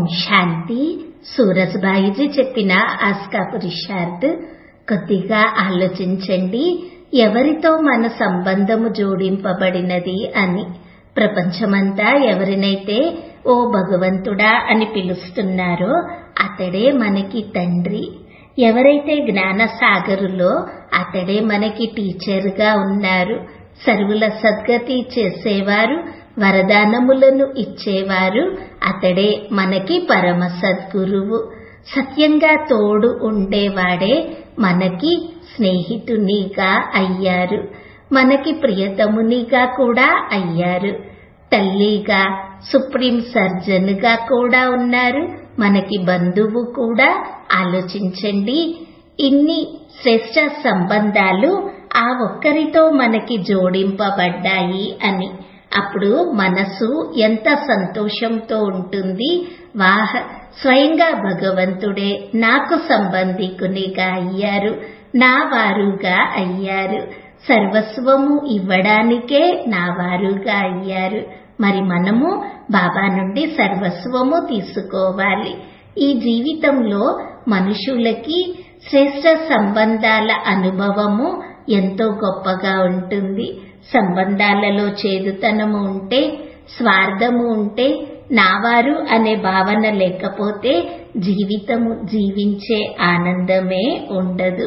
శాంతి సూరజ్బాయిజీ చెప్పిన ఆస్కా పురుషార్థ్ కొద్దిగా ఆలోచించండి ఎవరితో మన సంబంధము జోడింపబడినది అని ప్రపంచమంతా ఎవరినైతే ఓ భగవంతుడా అని పిలుస్తున్నారో అతడే మనకి తండ్రి ఎవరైతే జ్ఞాన సాగరులో అతడే మనకి టీచర్గా ఉన్నారు సర్వుల సద్గతి చేసేవారు వరదానములను ఇచ్చేవారు అతడే మనకి పరమ సద్గురువు సత్యంగా తోడు ఉండేవాడే మనకి స్నేహితునిగా అయ్యారు మనకి ప్రియతమునిగా కూడా అయ్యారు తల్లిగా సుప్రీం సర్జన్గా కూడా ఉన్నారు మనకి బంధువు కూడా ఆలోచించండి ఇన్ని శ్రేష్ట సంబంధాలు ఆ ఒక్కరితో మనకి జోడింపబడ్డాయి అని అప్పుడు మనసు ఎంత సంతోషంతో ఉంటుంది వాహ్ స్వయంగా భగవంతుడే నాకు సంబంధికునిగా అయ్యారు నా వారుగా అయ్యారు సర్వస్వము ఇవ్వడానికే నా వారుగా అయ్యారు మరి మనము బాబా నుండి సర్వస్వము తీసుకోవాలి ఈ జీవితంలో మనుషులకి శ్రేష్ట సంబంధాల అనుభవము ఎంతో గొప్పగా ఉంటుంది సంబంధాలలో చేదుతనము ఉంటే స్వార్థము ఉంటే నావారు అనే భావన లేకపోతే జీవితము జీవించే ఆనందమే ఉండదు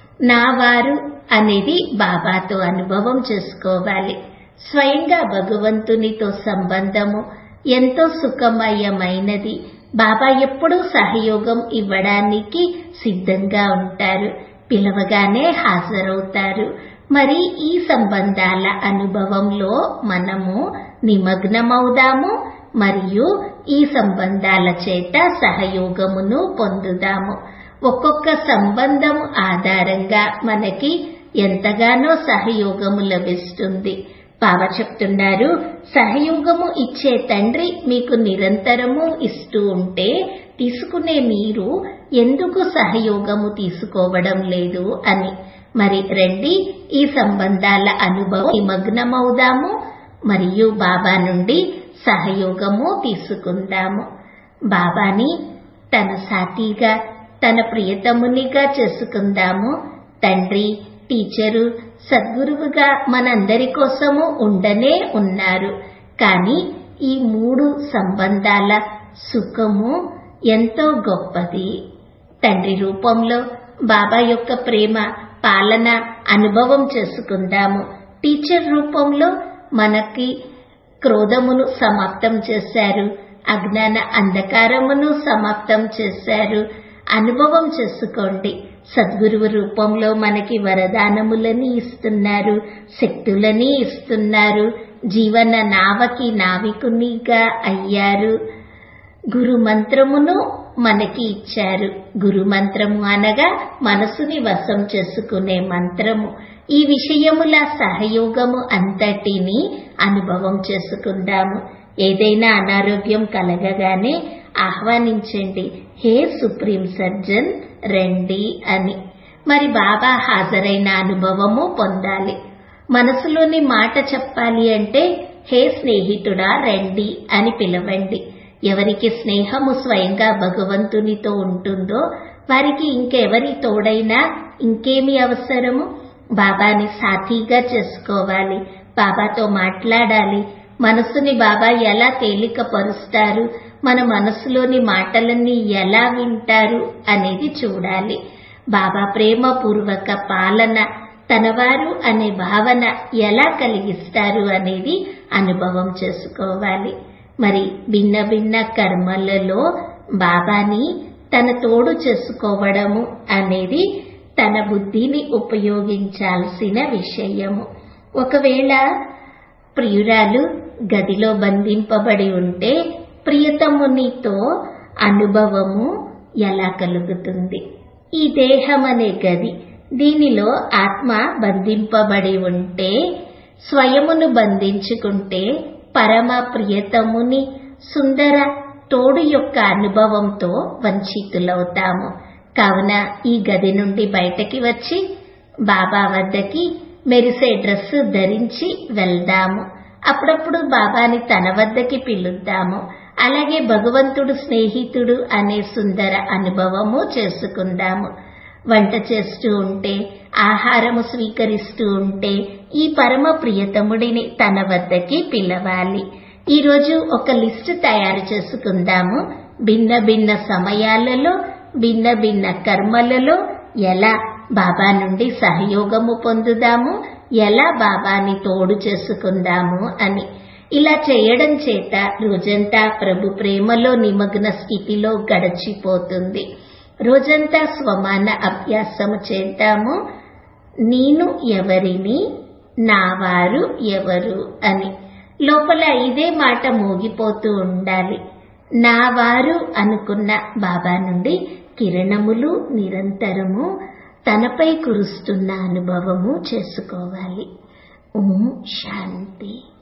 నావారు అనేది బాబాతో అనుభవం చేసుకోవాలి స్వయంగా భగవంతునితో సంబంధము ఎంతో సుఖమయమైనది బాబా ఎప్పుడూ సహయోగం ఇవ్వడానికి సిద్ధంగా ఉంటారు పిలవగానే హాజరవుతారు మరి ఈ సంబంధాల అనుభవంలో మనము నిమగ్నమవుదాము మరియు ఈ సంబంధాల చేత సహయోగమును పొందుదాము ఒక్కొక్క సంబంధం ఆధారంగా మనకి ఎంతగానో సహయోగము లభిస్తుంది బాబా చెప్తున్నారు సహయోగము ఇచ్చే తండ్రి మీకు నిరంతరము ఇస్తూ ఉంటే తీసుకునే మీరు ఎందుకు సహయోగము తీసుకోవడం లేదు అని మరి రండి ఈ సంబంధాల అనుభవం నిమగ్నమవుదాము మరియు బాబా నుండి సహయోగము తీసుకుందాము బాబాని తన సాథీగా తన ప్రియతమునిగా చేసుకుందాము తండ్రి టీచరు సద్గురువుగా మనందరి కోసము ఉండనే ఉన్నారు కానీ ఈ మూడు సంబంధాల సుఖము ఎంతో గొప్పది తండ్రి రూపంలో బాబా యొక్క ప్రేమ పాలన అనుభవం చేసుకుందాము టీచర్ రూపంలో మనకి క్రోధమును సమాప్తం చేశారు అజ్ఞాన అంధకారమును సమాప్తం చేశారు అనుభవం చేసుకోండి సద్గురువు రూపంలో మనకి వరదానములని ఇస్తున్నారు శక్తులని ఇస్తున్నారు జీవన నావకి నావికునిగా అయ్యారు గురు మంత్రమును మనకి ఇచ్చారు గురు మంత్రము అనగా మనసుని వశం చేసుకునే మంత్రము ఈ విషయముల సహయోగము అంతటిని అనుభవం చేసుకుందాము ఏదైనా అనారోగ్యం కలగగానే ఆహ్వానించండి హే సుప్రీం సర్జన్ రండి అని మరి బాబా హాజరైన అనుభవము పొందాలి మనసులోని మాట చెప్పాలి అంటే హే స్నేహితుడా రండి అని పిలవండి ఎవరికి స్నేహము స్వయంగా భగవంతునితో ఉంటుందో వారికి ఇంకెవరి తోడైనా ఇంకేమి అవసరము బాబాని సాథీగా చేసుకోవాలి బాబాతో మాట్లాడాలి మనసుని బాబా ఎలా తేలికపరుస్తారు మన మనసులోని మాటలన్నీ ఎలా వింటారు అనేది చూడాలి బాబా ప్రేమపూర్వక పాలన తనవారు అనే భావన ఎలా కలిగిస్తారు అనేది అనుభవం చేసుకోవాలి మరి భిన్న భిన్న కర్మలలో బాబాని తన తోడు చేసుకోవడము అనేది తన బుద్ధిని ఉపయోగించాల్సిన విషయము ఒకవేళ ప్రియురాలు గదిలో బంధింపబడి ఉంటే ప్రియతమునితో అనుభవము ఎలా కలుగుతుంది ఈ దేహం అనే గది దీనిలో ఆత్మ బంధింపబడి ఉంటే స్వయమును బంధించుకుంటే పరమ ప్రియతముని సుందర తోడు యొక్క అనుభవంతో వంచితులవుతాము కావున ఈ గది నుండి బయటకి వచ్చి బాబా వద్దకి మెరిసే డ్రెస్సు ధరించి వెళ్దాము అప్పుడప్పుడు బాబాని తన వద్దకి పిలుద్దాము అలాగే భగవంతుడు స్నేహితుడు అనే సుందర అనుభవము చేసుకుందాము వంట చేస్తూ ఉంటే ఆహారము స్వీకరిస్తూ ఉంటే ఈ పరమ ప్రియతముడిని తన వద్దకి పిలవాలి ఈరోజు ఒక లిస్టు తయారు చేసుకుందాము భిన్న భిన్న సమయాలలో భిన్న భిన్న కర్మలలో ఎలా బాబా నుండి సహయోగము పొందుదాము ఎలా బాబాని తోడు చేసుకుందాము అని ఇలా చేయడం చేత రోజంతా ప్రభు ప్రేమలో నిమగ్న స్థితిలో గడిచిపోతుంది రోజంతా స్వమాన అభ్యాసము చేద్దాము నేను ఎవరిని నా వారు ఎవరు అని లోపల ఇదే మాట మోగిపోతూ ఉండాలి నా వారు అనుకున్న బాబా నుండి కిరణములు నిరంతరము తనపై కురుస్తున్న అనుభవము చేసుకోవాలి ఓం శాంతి